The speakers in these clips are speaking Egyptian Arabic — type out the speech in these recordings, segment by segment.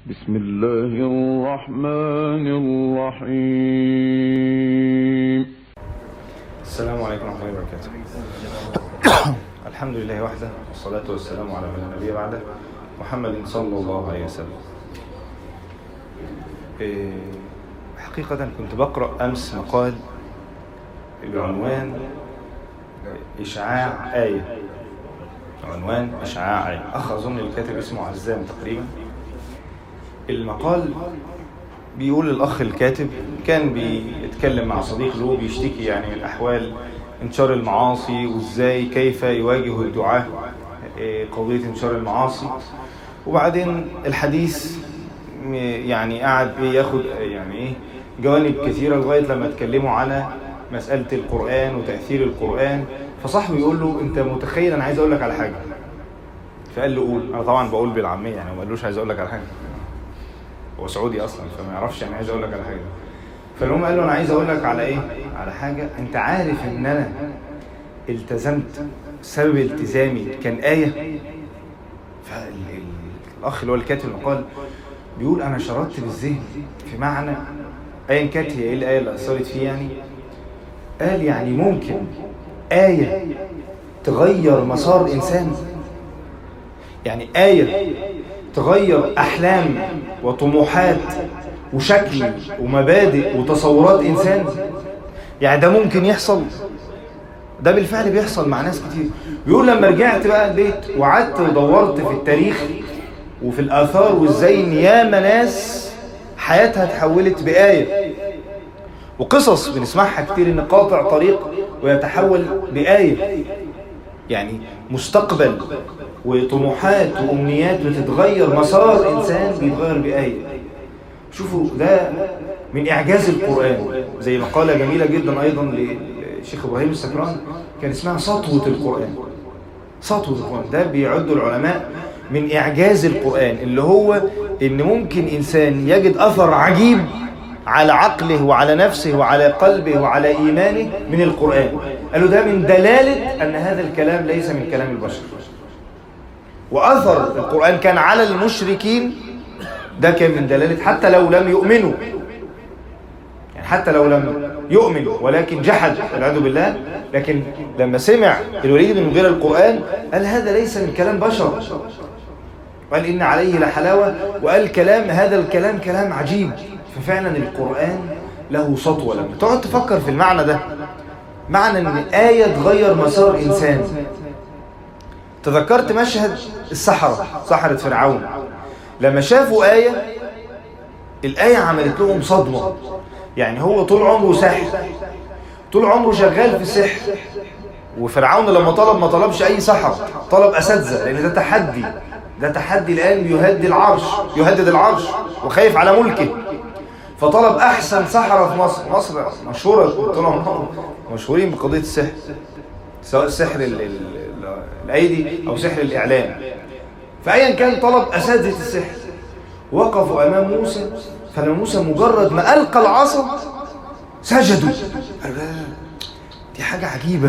بسم الله الرحمن الرحيم السلام عليكم ورحمة الله وبركاته الحمد لله وحده والصلاة والسلام على من لا نبي بعده محمد صلى الله عليه وسلم إيه، حقيقة كنت بقرأ أمس مقال بعنوان إشعاع آية عنوان إشعاع آية أخ أظن الكاتب اسمه عزام تقريبا المقال بيقول الأخ الكاتب كان بيتكلم مع صديق له بيشتكي يعني من أحوال انتشار المعاصي وإزاي كيف يواجه الدعاة إيه، قضية انتشار المعاصي وبعدين الحديث م- يعني قعد بياخد يعني ايه جوانب كثيرة لغاية لما اتكلموا على مسألة القرآن وتأثير القرآن فصاحبه يقول له انت متخيل انا عايز اقول لك على حاجة فقال له قول انا طبعا بقول بالعامية يعني ما قالوش عايز اقول لك على حاجة هو سعودي اصلا فما يعرفش يعني عايز اقول لك على حاجة فالمهم قال له انا عايز اقول لك على ايه على حاجة انت عارف ان انا التزمت سبب التزامي كان آية فالأخ اللي هو الكاتب المقال بيقول أنا شردت بالذهن في معنى أيا كانت هي إيه الآية اللي أثرت فيه يعني قال يعني ممكن آية تغير مسار إنسان يعني آية تغير أحلام وطموحات وشكل ومبادئ وتصورات إنسان يعني ده ممكن يحصل ده بالفعل بيحصل مع ناس كتير بيقول لما رجعت بقى البيت وقعدت ودورت في التاريخ وفي الآثار وازاي ان ياما ناس حياتها اتحولت بآية وقصص بنسمعها كتير ان قاطع طريق ويتحول بآية يعني مستقبل وطموحات وأمنيات بتتغير مسار إنسان بيتغير بآية شوفوا ده من إعجاز القرآن زي مقالة جميلة جدا أيضا للشيخ إبراهيم السكران كان اسمها سطوة القرآن سطوة القرآن ده بيعدوا العلماء من إعجاز القرآن اللي هو إن ممكن إنسان يجد أثر عجيب على عقله وعلى نفسه وعلى قلبه وعلى إيمانه من القرآن قالوا ده من دلالة أن هذا الكلام ليس من كلام البشر وأثر القرآن كان على المشركين ده كان من دلالة حتى لو لم يؤمنوا يعني حتى لو لم يؤمن ولكن جحد والعياذ بالله لكن لما سمع الوليد بن مغيرة القرآن قال هذا ليس من كلام بشر قال إن عليه لحلاوة وقال كلام هذا الكلام كلام عجيب ففعلا القرآن له سطوة لما تقعد تفكر في المعنى ده معنى ان آية تغير مسار إنسان تذكرت مشهد السحرة سحرة فرعون لما شافوا آية الآية عملت لهم صدمة يعني هو طول عمره ساحر طول عمره شغال في السحر وفرعون لما طلب ما طلبش أي سحر طلب أساتذة لأن ده تحدي ده تحدي الآن يهدي العرش يهدد العرش وخايف على ملكه فطلب أحسن سحرة في مصر مصر مشهورة طول عمرهم مشهورين بقضية السحر سواء سحر ال- ال- ال- الأيدي أو سحر الإعلام فأيا كان طلب أساتذة السحر وقفوا أمام موسى فلما موسى مجرد ما ألقى العصا سجدوا قالوا لا لا لا، دي حاجة عجيبة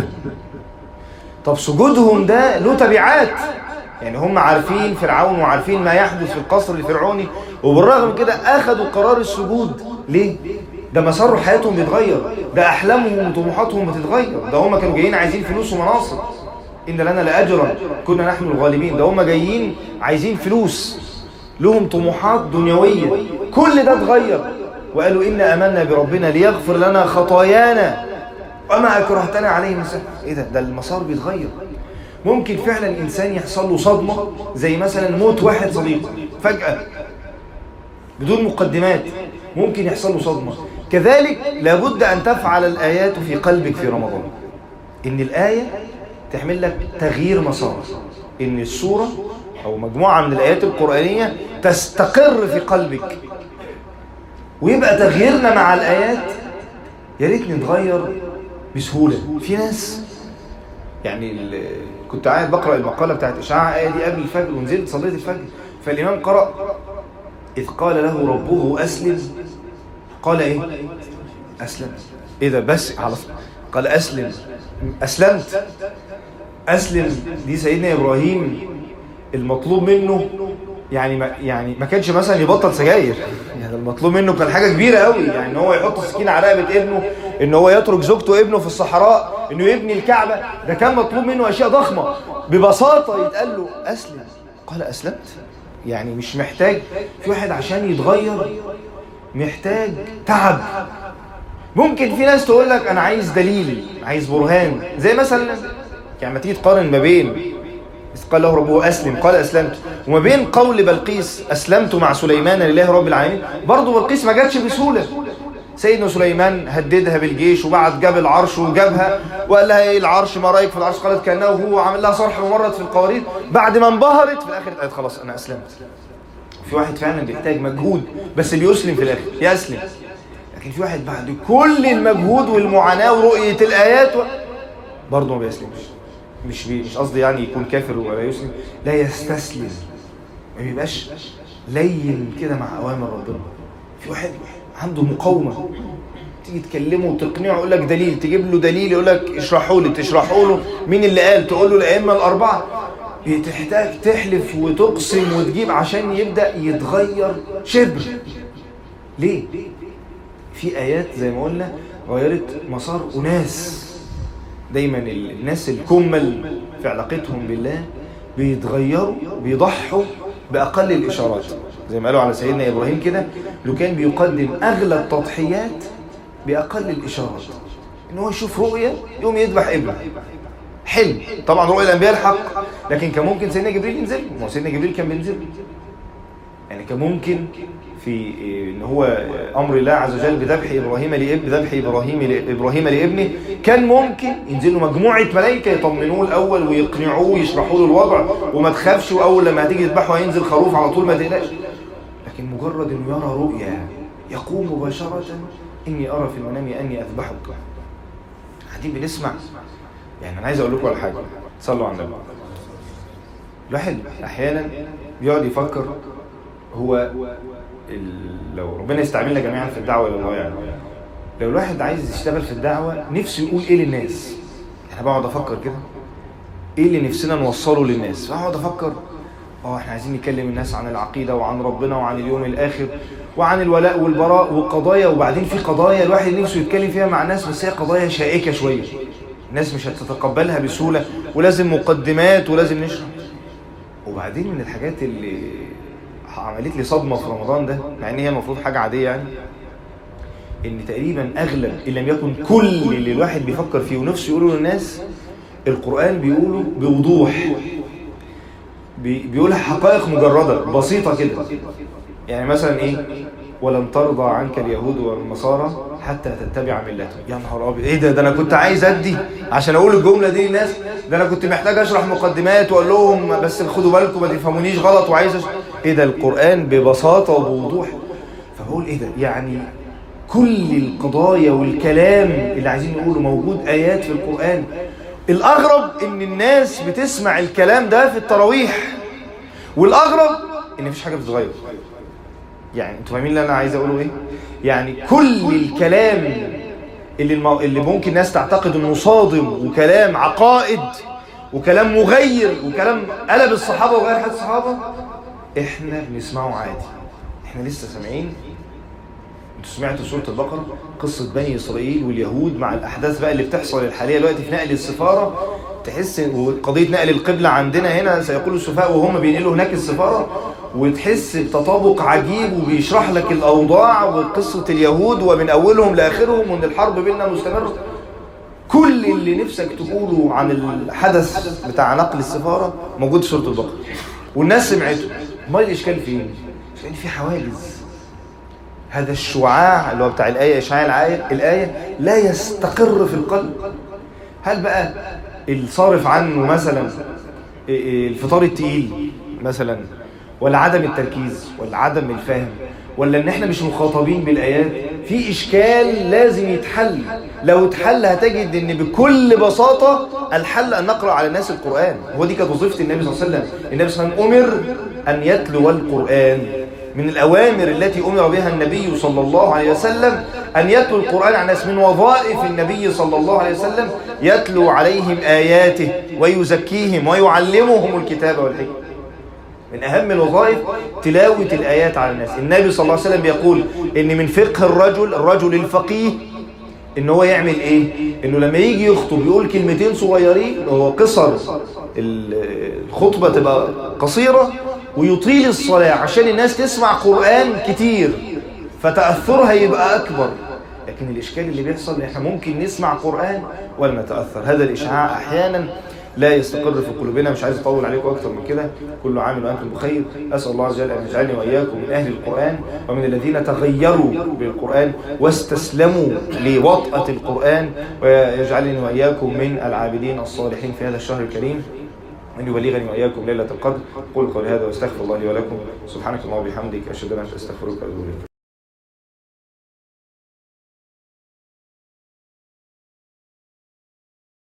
طب سجودهم ده له تبعات يعني هم عارفين فرعون وعارفين ما يحدث في القصر الفرعوني وبالرغم من كده أخذوا قرار السجود ليه؟ ده مسار حياتهم بيتغير ده أحلامهم وطموحاتهم بتتغير ده هم كانوا جايين عايزين فلوس ومناصب إن لنا لأجرا كنا نحن الغالبين ده هم جايين عايزين فلوس لهم طموحات دنيوية كل ده اتغير وقالوا إنا أمنا بربنا ليغفر لنا خطايانا وما أكرهتنا عليه من سحر إيه ده ده المسار بيتغير ممكن فعلا إنسان يحصل له صدمة زي مثلا موت واحد صديق فجأة بدون مقدمات ممكن يحصل له صدمة كذلك لابد أن تفعل الآيات في قلبك في رمضان إن الآية تحمل لك تغيير مسار إن السورة أو مجموعة من الآيات القرآنية تستقر في قلبك ويبقى تغييرنا مع الآيات يا ريت نتغير بسهولة في ناس يعني ال- كنت قاعد بقرأ المقالة بتاعت إشعاع آية دي قبل الفجر ونزلت صليت الفجر فالإمام قرأ إذ قال له ربه أسلم قال إيه أسلم إيه ده بس على طول. قال أسلم أسلمت أسلم دي سيدنا إبراهيم المطلوب منه يعني ما يعني ما كانش مثلا يبطل سجاير يعني المطلوب منه كان حاجه كبيره قوي يعني ان هو يحط سكين على رقبه ابنه ان هو يترك زوجته وابنه في الصحراء انه يبني الكعبه ده كان مطلوب منه اشياء ضخمه ببساطه يتقال له اسلم قال اسلمت يعني مش محتاج في واحد عشان يتغير محتاج تعب ممكن في ناس تقول لك انا عايز دليل عايز برهان زي مثلا يعني ما تيجي تقارن ما بين إذ قال له ربه أسلم قال أسلمت وما بين قول بلقيس أسلمت مع سليمان لله رب العالمين برضه بلقيس ما جاتش بسهولة سيدنا سليمان هددها بالجيش وبعت جاب العرش وجابها وقال لها ايه العرش ما رايك في العرش قالت كانه هو عمل لها صرح ومرت في القوارير بعد ما انبهرت في الاخر قالت خلاص انا اسلمت في واحد فعلا بيحتاج مجهود بس بيسلم في الاخر يسلم لكن في واحد بعد كل المجهود والمعاناه ورؤيه الايات و... برضه ما بيسلمش مش بي مش قصدي يعني يكون كافر ولا يسلم لا يستسلم ما بيبقاش لين كده مع اوامر ربنا في واحد عنده مقاومه تيجي تكلمه وتقنعه يقول لك دليل تجيب له دليل يقول لك اشرحوا لي تشرحوا له مين اللي قال تقول له الائمه الاربعه بتحتاج تحلف وتقسم وتجيب عشان يبدا يتغير شبر ليه في ايات زي ما قلنا غيرت مسار اناس دايما الناس الكمل في علاقتهم بالله بيتغيروا بيضحوا بأقل الإشارات زي ما قالوا على سيدنا إبراهيم كده لو كان بيقدم أغلى التضحيات بأقل الإشارات إن هو يشوف رؤية يقوم يذبح ابنه حلم طبعا رؤية الأنبياء الحق لكن كان ممكن سيدنا جبريل ينزل ما هو سيدنا جبريل كان بينزل يعني كان ممكن في ان هو امر الله عز وجل بذبح ابراهيم لابن بذبح ابراهيم ابراهيم لابنه كان ممكن ينزل له مجموعه ملائكه يطمنوه الاول ويقنعوه ويشرحوا له الوضع وما تخافش واول لما هتيجي تذبحه هينزل خروف على طول ما تقلقش لكن مجرد انه يرى رؤيا يقوم مباشره اني ارى في المنام اني اذبحك قاعدين بنسمع يعني انا عايز اقول لكم على حاجه صلوا على النبي الواحد احيانا بيقعد يفكر هو لو ربنا يستعملنا جميعا في الدعوه الى الله يعني لو الواحد عايز يشتغل في الدعوه نفسه يقول ايه للناس انا بقعد افكر كده ايه اللي نفسنا نوصله للناس فاقعد افكر اه احنا عايزين نكلم الناس عن العقيده وعن ربنا وعن اليوم الاخر وعن الولاء والبراء وقضايا وبعدين في قضايا الواحد نفسه يتكلم فيها مع الناس بس هي قضايا شائكه شويه الناس مش هتتقبلها بسهوله ولازم مقدمات ولازم نشرح وبعدين من الحاجات اللي عملت لي صدمة في رمضان ده مع ان هي المفروض حاجة عادية يعني ان تقريبا اغلب ان لم يكن كل اللي الواحد بيفكر فيه ونفسه يقوله للناس القرآن بيقوله بوضوح بيقولها حقائق مجردة بسيطة كده يعني مثلا ايه ولن ترضى عنك اليهود والنصارى حتى تتبع ملتهم يا نهار ابيض ايه ده ده انا كنت عايز ادي عشان اقول الجمله دي للناس ده انا كنت محتاج اشرح مقدمات واقول لهم بس خدوا بالكم ما تفهمونيش غلط وعايز أشرح. ايه ده القران ببساطه وبوضوح فبقول ايه ده يعني كل القضايا والكلام اللي عايزين نقوله موجود ايات في القران الاغرب ان الناس بتسمع الكلام ده في التراويح والاغرب ان مفيش حاجه بتتغير يعني انتوا فاهمين اللي انا عايز اقوله ايه يعني كل الكلام اللي المو... اللي ممكن الناس تعتقد انه صادم وكلام عقائد وكلام مغير وكلام قلب الصحابه وغير حد الصحابه احنا بنسمعه عادي احنا لسه سامعين انتوا سمعتوا سوره البقره قصه بني اسرائيل واليهود مع الاحداث بقى اللي بتحصل الحاليه دلوقتي في نقل السفاره تحس وقضيه نقل القبله عندنا هنا سيقول السفهاء وهم بينقلوا هناك السفاره وتحس بتطابق عجيب وبيشرح لك الاوضاع وقصه اليهود ومن اولهم لاخرهم وان الحرب بيننا مستمره كل اللي نفسك تقوله عن الحدث بتاع نقل السفاره موجود في سوره البقره والناس سمعته امال الاشكال فين؟ لان في حواجز هذا الشعاع اللي هو بتاع الايه اشعاع الايه الايه لا يستقر في القلب هل بقى الصارف عنه مثلا الفطار التقيل مثلا ولا عدم التركيز ولا عدم الفهم ولا ان احنا مش مخاطبين بالايات في اشكال لازم يتحل لو اتحل هتجد ان بكل بساطه الحل ان نقرا على الناس القران هو دي كانت وظيفه النبي صلى الله عليه وسلم النبي صلى الله عليه وسلم امر ان يتلو القران من الأوامر التي أمر بها النبي صلى الله عليه وسلم أن يتلو القرآن على الناس من وظائف النبي صلى الله عليه وسلم يتلو عليهم آياته ويزكيهم ويعلمهم الكتاب والحكمة من أهم الوظائف تلاوة الآيات على الناس النبي صلى الله عليه وسلم بيقول إن من فقه الرجل الرجل الفقيه إن هو يعمل إيه إنه لما يجي يخطب يقول كلمتين صغيرين هو قصر الخطبة تبقى قصيرة ويطيل الصلاة عشان الناس تسمع قرآن كتير فتأثرها يبقى أكبر لكن الإشكال اللي بيحصل إن إحنا ممكن نسمع قرآن ولا نتأثر هذا الإشعاع أحيانا لا يستقر في قلوبنا مش عايز أطول عليكم أكتر من كده كل عام وأنتم بخير أسأل الله عز وجل أن يجعلني وإياكم من أهل القرآن ومن الذين تغيروا بالقرآن واستسلموا لوطأة القرآن ويجعلني وإياكم من العابدين الصالحين في هذا الشهر الكريم أن يبلغني وإياكم ليلة القدر قل قولي هذا واستغفر الله لي ولكم سبحانك اللهم وبحمدك أشهد أن لا إله إلا أنت أستغفرك وأتوب إليك